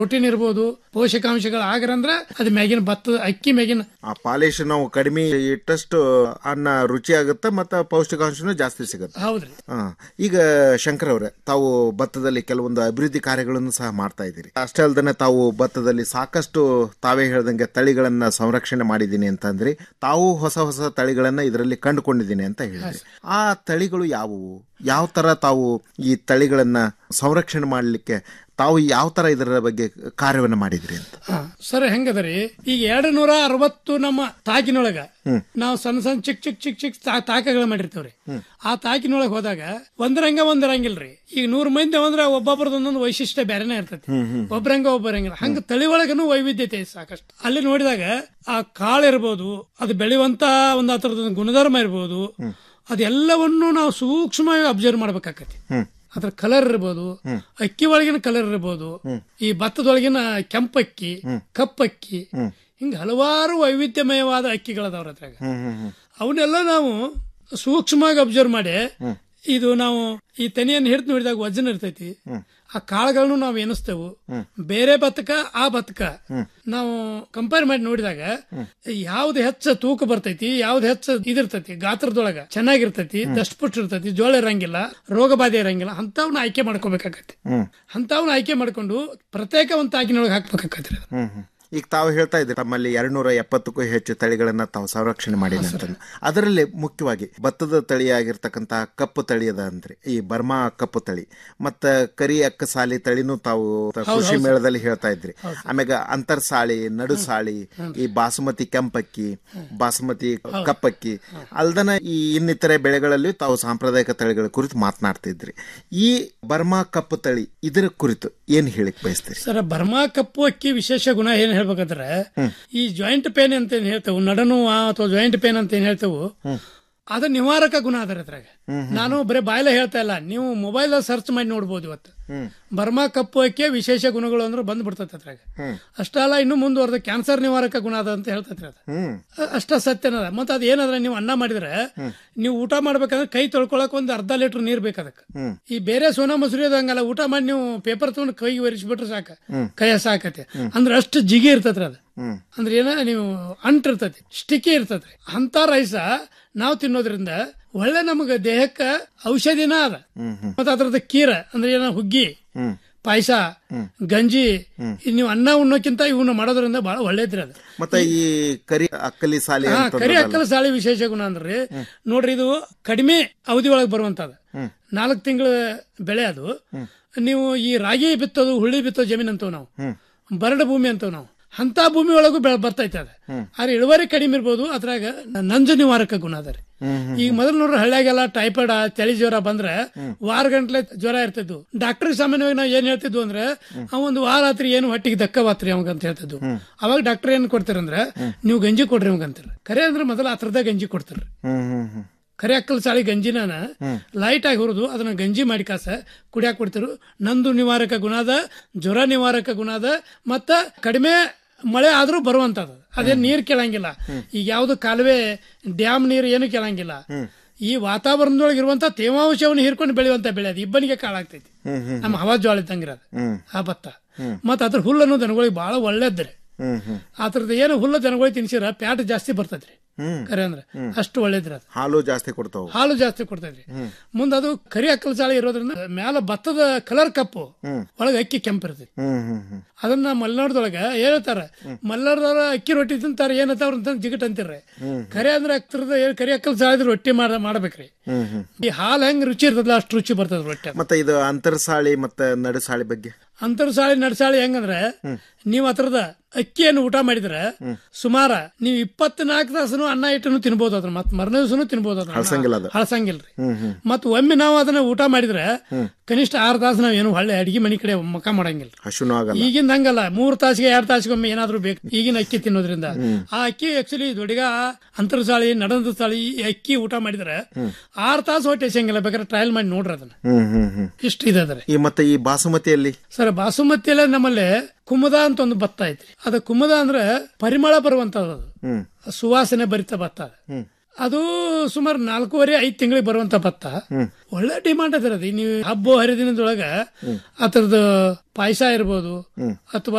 Protein ಇರ್ಬೋದು ಪೋಷಕಾಂಶಗಳು ಆಗರಂದ್ರ ಅದು ಮ್ಯಾಗಿನ ಭತ್ತದ ಅಕ್ಕಿ ಮ್ಯಾಗಿನ ಆ ಪಾಲಿಶ್ ನಾವು ಕಡಿಮೆ ಇಟ್ಟಷ್ಟು ಅನ್ನ ರುಚಿ ಆಗುತ್ತೆ ಮತ್ತೆ ಪೌಷ್ಟಿಕಾಂಶನೂ ಜಾಸ್ತಿ ಸಿಗುತ್ತೆ ಹೌದ್ರಿ ಆ, ಈಗ ಶಂಕರ್ ಅವರೇ ತಾವು ಭತ್ತದಲ್ಲಿ ಕೆಲವೊಂದು ಅಭಿವೃದ್ಧಿ ಕಾರ್ಯಗಳನ್ನು ಸಹ ಮಾಡ್ತಾ ಇದ್ದೀರಿ ಅಷ್ಟೇ ಅಲ್ಲದೆ ತಾವು ಭತ್ತದಲ್ಲಿ ಸಾಕಷ್ಟು ತಾವೇ ಹೇಳ್ದಂಗೆ ತಳಿಗಳನ್ನ ಸಂರಕ್ಷಣೆ ಮಾಡಿದ್ದೀನಿ ಅಂತಂದ್ರಿ ತಾವು ಹೊಸ ಹೊಸ ತಳಿಗಳನ್ನ ಇದರಲ್ಲಿ ಕಂಡುಕೊಂಡಿದ್ದೀನಿ ಅಂತ ಹೇಳಿದ್ರಿ ಆ ತಳಿಗಳು ಯಾವುವು ಯಾವ ತರ ತಾವು ಈ ತಳಿಗಳನ್ನ ಸಂರಕ್ಷಣೆ ಮಾಡಲಿಕ್ಕೆ ತಾವು ಯಾವ ತರ ಇದರ ಬಗ್ಗೆ ಕಾರ್ಯವನ್ನು ಮಾಡಿದ್ರಿ ಅಂತ ಹಾ, ಸರ್ ಹೆಂಗದರಿ ಈಗ ಎರಡು ನೂರ ಅರವತ್ತು ನಮ್ಮ ತಾಕಿನೊಳಗ ನಾವು ಸಣ್ಣ ಸಣ್ಣ ಚಿಕ್ಕ ಚಿಕ್ಕ ಚಿಕ್ಕ ಚಿಕ್ಕ ತಾ- ತಾಕಗಳು ಮಾಡಿರ್ತೇವ್ರಿ ಆ ತಾಕಿನೊಳಗೆ ಹೋದಾಗ ಒಂದರಂಗ ಒಂದರಂಗಿಲ್ರಿ ಈಗ ನೂರ್ ಮಂದಿ ಅಂದ್ರೆ ಒಬ್ಬೊಬ್ರದೊಂದೊಂದು ವೈಶಿಷ್ಟ್ಯ ಬೇರೆನೇ ಇರ್ತೈತಿ ಒಬ್ರಂಗ ಒಬ್ಬರಂಗಿಲ್ಲ ಹಂಗ ತಳಿ ಒಳಗನು ವೈವಿಧ್ಯತೆ ಐತಿ ಸಾಕಷ್ಟು ಅಲ್ಲಿ ನೋಡಿದಾಗ ಆ ಕಾಳು ಇರ್ಬೋದು ಅದು ಬೆಳೆಯುವಂತ ಒಂದು ಅದರದ ಗುಣಧರ್ಮ ಇರ್ಬೋದು ಅದೆಲ್ಲವನ್ನು ನಾವು ಸೂಕ್ಷ್ಮವಾಗಿ ಅಬ್ಸರ್ವ್ ಮಾಡ್ಬೇಕಾಕತಿ ಅದ್ರ ಕಲರ್ ಇರ್ಬೋದು ಅಕ್ಕಿ ಒಳಗಿನ ಕಲರ್ ಇರ್ಬೋದು ಈ ಭತ್ತದೊಳಗಿನ ಕೆಂಪಕ್ಕಿ ಕಪ್ಪಕ್ಕಿ ಹಿಂಗ ಹಲವಾರು ವೈವಿಧ್ಯಮಯವಾದ ಅಕ್ಕಿಗಳದಾವ್ರ ಅದ್ರಾಗ ಅವನ್ನೆಲ್ಲ ನಾವು ಸೂಕ್ಷ್ಮವಾಗಿ ಅಬ್ಸರ್ವ್ ಮಾಡಿ ಇದು ನಾವು ಈ ತೆನೆಯನ್ನು ಹಿಡಿದು ನೋಡಿದಾಗ ವಜನ ಇರ್ತೈತಿ ಆ ಕಾಳುಗಳನ್ನು ನಾವು ಎನಿಸ್ತೇವು ಬೇರೆ ಭತ್ತಕ ಆ ಭತ್ತಕ ನಾವು ಕಂಪೇರ್ ಮಾಡಿ ನೋಡಿದಾಗ ಯಾವ್ದು ಹೆಚ್ಚ ತೂಕ ಬರ್ತೈತಿ ಯಾವ್ದು ಹೆಚ್ಚ ಇದಿರ್ತೈತಿ ಗಾತ್ರದೊಳಗ ಚೆನ್ನಾಗಿರ್ತೈತಿ ದಷ್ಟಪುಷ್ಟ ಇರ್ತೈತಿ ಜೋಳ ಇರಂಗಿಲ್ಲ ರೋಗ ಬಾಧೆ ಇರಂಗಿಲ್ಲ ಅಂತವ್ನ ಆಯ್ಕೆ ಮಾಡ್ಕೋಬೇಕಾಗತ್ತೆ ಅಂತವ್ನ ಆಯ್ಕೆ ಮಾಡ್ಕೊಂಡು ಪ್ರತ್ಯೇಕ ಒಂದು ತಾಕಿನೊಳಗೆ ಹಾಕ್ಬೇಕಾಗತ್ರಿ ಅದು. ಹ್ಮ್ ಹ್ಮ್. ಈಗ ತಾವು ಹೇಳ್ತಾ ಇದ್ದೀರಿ ತಮ್ಮಲ್ಲಿ ಎರಡ್ನೂರ ಎಪ್ಪತ್ತಕ್ಕೂ ಹೆಚ್ಚು ತಳಿಗಳನ್ನ ತಾವು ಸಂರಕ್ಷಣೆ ಮಾಡಿದೆ ಅಂತ ಅದರಲ್ಲಿ ಮುಖ್ಯವಾಗಿ ಭತ್ತದ ತಳಿಯಾಗಿರ್ತಕ್ಕಂತ ಕಪ್ಪು ತಳಿ ಅದ ಅಂದ್ರೆ ಈ ಬರ್ಮಾ ಕಪ್ಪು ತಳಿ ಮತ್ತ ಕರಿ ಅಕ್ಕ ಸಾಲಿ ತಳಿನೂ ತಾವು ಕೃಷಿ ಮೇಳದಲ್ಲಿ ಹೇಳ್ತಾ ಇದ್ರಿ ಆಮ್ಯಾಗ ಅಂತರ್ ಸಾಳಿ ನಡು ಸಾಳಿ ಈ ಬಾಸುಮತಿ ಕೆಂಪಕ್ಕಿ ಬಾಸುಮತಿ ಕಪ್ಪಕ್ಕಿ ಅಲ್ದನ ಈ ಇನ್ನಿತರೆ ಬೆಳೆಗಳಲ್ಲಿ ತಾವು ಸಾಂಪ್ರದಾಯಿಕ ತಳಿಗಳ ಕುರಿತು ಮಾತನಾಡ್ತಿದ್ರಿ ಈ ಬರ್ಮಾ ಕಪ್ಪು ತಳಿ ಇದರ ಕುರಿತು ಏನ್ ಹೇಳಿಕ್ ಬಯಸ್ತೀರಿ ಸರ್ ಬರ್ಮಾ ಕಪ್ಪು ಅಕ್ಕಿ ವಿಶೇಷ ಗುಣ ಏನ್ ಹೇಳ್ಬೇಕಂದ್ರೆ ಈ ಜಾಯಿಂಟ್ ಪೇನ್ ಅಂತ ಏನ್ ಹೇಳ್ತೇವೆ ನಡನುವ ಅಥವಾ ಜಾಯಿಂಟ್ ಪೇನ್ ಅಂತ ಏನ್ ಹೇಳ್ತೇವೆ ಅದು ನಿವಾರಕ ಗುಣ ಅದರ ಅದ್ರಾಗ ನಾನು ಬರೀ ಬಾಯಲ್ಲೇ ಹೇಳ್ತಾ ಇಲ್ಲ ನೀವು ಮೊಬೈಲ್ ಸರ್ಚ್ ಮಾಡಿ ನೋಡ್ಬೋದು ಇವತ್ತು ಬರ್ಮಾ ಕಪ್ಪು ಅಕ್ಕಿ ವಿಶೇಷ ಗುಣಗಳು ಅಂದ್ರೆ ಬಂದ್ ಬಿಡ್ತೈತೆ ಅದ್ರಾಗ ಅಷ್ಟಲ್ಲ ಇನ್ನು ಮುಂದುವರೆದ ಕ್ಯಾನ್ಸರ್ ನಿವಾರಕ ಗುಣ ಅದ ಅಂತ ಹೇಳ್ತೈತ್ರಿ ಅದು ಹ್ಮ್ ಅ- ಅಷ್ಟ ಸತ್ಯನದ ಮತ್ತೆ ಅದ್ ಏನಂದ್ರೆ ನೀವು ಅನ್ನ ಮಾಡಿದ್ರೆ ನೀವು ಊಟ ಮಾಡ್ಬೇಕಂದ್ರೆ ಕೈ ತೊಳ್ಕೊಳಕ್ ಒಂದ್ ಅರ್ಧ ಲೀಟರ್ ನೀರ್ ಬೇಕು ಅದಕ್ಕೆ ಈ ಬೇರೆ ಸೋನಾ ಮಸೂರಿ ಅದಂಗಲ್ಲ ಊಟ ಮಾಡಿ ನೀವು ಪೇಪರ್ ತಗೊಂಡು ಕೈಗೆ ಒರೆಸ್ಬಿಟ್ರೆ ಸಾಕ ಕೈಯ ಸಾಕತೆ ಅಂದ್ರೆ ಅಷ್ಟು ಜಿಗಿ ಇರ್ತೈತ್ರಿ ಅದು ಅಂದ್ರೆ ಏನ ನೀವು ಅಂಟ್ ಇರ್ತೈತಿ ಸ್ಟಿಕ್ಕಿ ಇರ್ತೈತ್ರಿ ಅಂತ ರೈಸ ನಾವು ತಿನ್ನೋದ್ರಿಂದ ಒಳ್ಳೆ ನಮಗ ದೇಹಕ್ಕ ಔಷಧಿನ ಅದ ಮತ್ತೆ ಅದ್ರದ ಕೀರ ಅಂದ್ರೆ ಏನ ಹುಗ್ಗಿ ಪಾಯಸ ಗಂಜಿ ಇದ್ ನೀವು ಅನ್ನ ಉಣ್ಣೋಕ್ಕಿಂತ ಇವನ್ನ ಮಾಡೋದ್ರಿಂದ ಬಹಳ ಒಳ್ಳೇದ್ರಿ ಅದು ಮತ್ತೆ ಈ ಕರಿ ಅಕ್ಕಲಿ ಸಾಲಿ ಹಾ ಅಂತ ಕರಿ ಅಕ್ಕಲ ಸಾಳಿ ವಿಶೇಷ ಗುಣ ಅಂದ್ರೆ ನೋಡ್ರಿ ಇದು ಕಡಿಮೆ ಅವಧಿ ಒಳಗೆ ಬರುವಂತದ ನಾಲ್ಕು ತಿಂಗಳ ಬೆಳೆ ಅದು ನೀವು ಈ ರಾಗಿ ಬಿತ್ತೋದು ಹುಳ್ಳಿ ಬಿತ್ತೋ ಜಮೀನ್ ಅಂತವ್ ನಾವು ಬರಡು ಭೂಮಿ ಅಂತವ್ ನಾವು ಅಂತ ಭೂಮಿ ಒಳಗೂ ಬೆಳೆ ಬರ್ತೈತೆ ಅದ ಆದ್ರೆ ಇಳುವರಿ ಕಡಿಮೆ ಇರ್ಬೋದು ಅದ್ರಾಗ ನಂಜು ನಿವಾರಕ ಗುಣ ಅದ ರೀ ಈಗ ಮೊದಲು ನೋಡ್ರಿ ಹಳ್ಳಿಯಾಗೆಲ್ಲ ಟೈಫಾಯ್ಡ್ ಚಳಿ ಜ್ವರ ಬಂದ್ರೆ ವಾರ ಗಂಟ್ಲೆ ಜ್ವರ ಇರ್ತಿದ್ವು ಡಾಕ್ಟರ್ ಸಾಮಾನ್ಯವಾಗಿ ನಾವು ಏನ್ ಹೇಳ್ತಿದ್ವು ಅಂದ್ರೆ ಅವ ಒಂದು ವಾರ ಆತ್ರಿ ಏನು ಹೊಟ್ಟಿಗೆ ದಕ್ಕವಾತ್ರಿ ಅವಾಗ ಅಂತ ಹೇಳ್ತಿದ್ವು ಅವಾಗ ಡಾಕ್ಟರ್ ಏನ್ ಕೊಡ್ತಾರಂದ್ರೆ ನೀವು ಗಂಜಿ ಕೊಡ್ರಿ ಅವಾಗ ಅಂತಾರ ಕರೆ ಅಂದ್ರೆ ಮೊದಲ ಹತ್ರದ ಗಂಜಿ ಕೊಡ್ತಾರ ಹ್ಮ್ ಹ್ಮ್ ಹ್ಮ್ ಕರೆ ಅಕ್ಕಲ್ ಸಾಳಿ ಗಂಜಿನ ಲೈಟ್ ಆಗಿ ಹುರಿದು ಅದನ್ನ ಗಂಜಿ ಮಾಡಿ ಕಾಸ ಕುಡಿಯಾಕ ಕೊಡ್ತಿರು ನಂದು ನಿವಾರಕ ಗುಣ ಅದ ಜ್ವರ ನಿವಾರಕ ಗುಣ ಅದ ಮತ್ತ ಕಡಿಮೆ ಮಳೆ ಆದ್ರೂ ಬರುವಂತದ ಅದೇನ್ ನೀರ್ ಕೇಳಂಗಿಲ್ಲ ಈಗ ಯಾವ್ದು ಕಾಲುವೆ ಡ್ಯಾಮ್ ನೀರು ಏನು ಕೇಳಂಗಿಲ್ಲ ಈ ವಾತಾವರಣದೊಳಗೆ ಇರುವಂತ ತೇವಾಂಶವನ್ನು ಹೀರ್ಕೊಂಡು ಬೆಳೆಯುವಂತ ಬೆಳೆ ಅದು ಇಬ್ಬನಿಗೆ ಕಾಳಾಗ್ತೈತಿ ನಮ್ಮ ಹವಾ ಜ್ವಾಳ ಇದ್ದಂಗಿರೋದು ಆ ಭತ್ತ ಮತ್ತ ಅದ್ರ ಹುಲ್ಲನ್ನು ದನಗಳಿಗೆ ಬಹಳ ಒಳ್ಳೇದ್ರಿ ಹ್ಮ್ ಹ್ಮ್ ಅದ್ರದ್ದು ಏನು ಹುಲ್ಲು ದನಗಳಿಗೆ ತಿನ್ಸಿರ ಪ್ಯಾಟ್ ಜಾಸ್ತಿ ಬರ್ತೈತ್ರಿ ಕರೆ ಅಂದ್ರೆ ಅಷ್ಟು ಒಳ್ಳೇದ್ರಿ ಅದು ಹಾಲು ಜಾಸ್ತಿ ಕೊಡ್ತಾವು ಹಾಲು ಜಾಸ್ತಿ ಕೊಡ್ತೈತ್ರಿ ಮುಂದ ಅದು ಕರಿ ಅಕ್ಕಲ ಸಾಳಿ ಇರೋದ್ರಿಂದ ಮ್ಯಾಲ ಭತ್ತದ ಕಲರ್ ಕಪ್ಪು ಒಳಗ ಅಕ್ಕಿ ಕೆಂಪು ಇರ್ತೈತಿ ಹ್ಮ್ ಹ್ಮ್ ಹ್ಮ್ ಅದನ್ನ ಮಲೆನಾಡ್ದೊಳಗ ಹೇಳ್ತಾರ ಮಲೆನಾಡ್ದವ್ರ ಅಕ್ಕಿ ರೊಟ್ಟಿ ತಿಂತಾರ ಏನಂತಾವ್ರ ಅಂತ ಜಿಗಟ್ ಅಂತಿರ್ರಿ ಕರೆ ಅಂದ್ರೆ ಅಕ್ತರದ ಏನ್ ಕರಿ ಅಕ್ಕಲ್ ಸಾಳಿದ್ರೆ ರೊಟ್ಟಿ ಮಾಡ ಮಾಡ್ಬೇಕ್ರಿ ಹ್ಮ್ ಹ್ಮ್ ಈ ಹಾಲು ಹೆಂಗ್ ರುಚಿ ಇರ್ತದಲ್ಲ ಅಷ್ಟು ರುಚಿ ಬರ್ತದ ರೊಟ್ಟಿ ಮತ್ತೆ ಇದು ಅಂತರ್ ಸಾಳಿ ಮತ್ತೆ ನಡು ಸಾಳಿ ಬಗ್ಗೆ ಅಂತರ್ ಸಾಳಿ ನಡ್ಸಾಳಿ ಹೆಂಗಂದ್ರೆ ನೀವ್ ಅದ್ರದ ಅಕ್ಕಿಯನ್ನು ಊಟ ಮಾಡಿದ್ರೆ ಸುಮಾರ ನೀವು ಇಪ್ಪತ್ನಾಲ್ಕು ತಾಸನು ಅನ್ನ ಇಟ್ಟನು ತಿನ್ಬೋದು ಅದ್ರ ಮತ್ ಮರನೇ ದಿವಸನು ತಿನ್ಬೋದು ಅದ್ರ ಹಳ್ಸಂಗಿಲ್ಲ ಅದು. ಹಳಸಂಗಿಲ್ರಿ ಮತ್ ಒಮ್ಮೆ ನಾವು ಅದನ್ನ ಊಟ ಮಾಡಿದ್ರೆ ಕನಿಷ್ಠ ಆರು ತಾಸು ನಾವ್ ಏನು ಹೊಳ್ಳೆ ಅಡಿಗೆ ಮನಿ ಕಡೆ ಮಕ ಮಾಡಂಗಿಲ್ಲ ಹಸುನೂ ಆಗಲ್ಲ ಈಗಿನ ಹಂಗಲ್ಲ ಮೂರ್ ತಾಸಿಗೆ ಎರಡ್ ತಾಸಿಗೊಮ್ಮೆ ಏನಾದ್ರೂ ಬೇಕು ಈಗಿನ ಅಕ್ಕಿ ತಿನ್ನೋದ್ರಿಂದ ಆ ಅಕ್ಕಿ ಆಕ್ಚುಲಿ ದೊಡ್ಡಗ ಅಂತರ್ ಸಾಳಿ ನಡಂದ ಸಾಳಿ ಈ ಅಕ್ಕಿ ಊಟ ಮಾಡಿದ್ರೆ ಆರ್ ತಾಸು ಹೊಟ್ಟೆ ಎಸಂಗಿಲ್ಲ ಬೇಕಾದ್ರೆ ಟ್ರಯಲ್ ಮಾಡಿ ನೋಡ್ರಿ ಅದನ್ನ ಹ್ಮ್ ಹ್ಮ್ ಹ್ಮ್ ಇಷ್ಟ ಇದೆ ಅದ್ರಿ ಈ ಮತ್ತೆ ಈ ಬಾಸುಮತಿಯಲ್ಲಿ ಸರ್ ಬಾಸುಮತಿಯಲ್ಲ ನಮ್ಮಲ್ಲಿ ಕುಮುದ ಅಂತ ಒಂದು ಭತ್ತ ಐತ್ರಿ ಅದು ಕುಮುದ ಅಂದ್ರೆ ಪರಿಮಳ ಬರುವಂತದ್ದು ಅದು ಹ್ಮ್ ಸುವಾಸನೆ ಭರಿತ ಭತ್ತ ಅದು ಅದು ಸುಮಾರು ನಾಲ್ಕೂವರೆ ಐದ್ ತಿಂಗಳಿಗೆ ಬರುವಂತ ಭತ್ತ ಒಳ್ಳೆ ಡಿಮಾಂಡ್ ಅದ ನೀವು ಹಬ್ಬ ಹರಿದಿನದೊಳಗ ಅದರದ್ದು ಪಾಯಸ ಇರ್ಬೋದು ಅಥವಾ